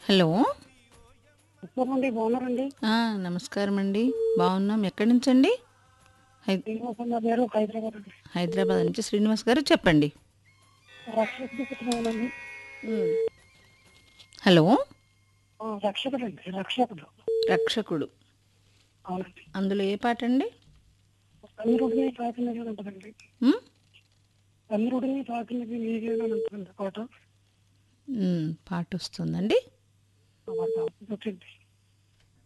Hello చెప్పండి బాగున్నారండి ఆ, నమస్కారం అండి బాగున్నాం ఎక్కడి నుంచి అండి హై శ్రీనివాసం నా పేరు హైదరాబాద్ అండి హైదరాబాద్ నుంచి శ్రీనివాస్ గారు చెప్పండి రక్షకుడు పుట్టినానండి హలో రక్షకుడు అండి రక్షకుడు రక్షకుడు అవునండి అందులో ఏ పాట అండి తమ్ముడిని తాకినది అని ఉంటుందండి ఉమ్? తమ్ముడిని తాకినది నీకే అని ఉంటుందండి పాట ఉమ్, పాట వస్తుందండి ఆ పాట వచ్చింది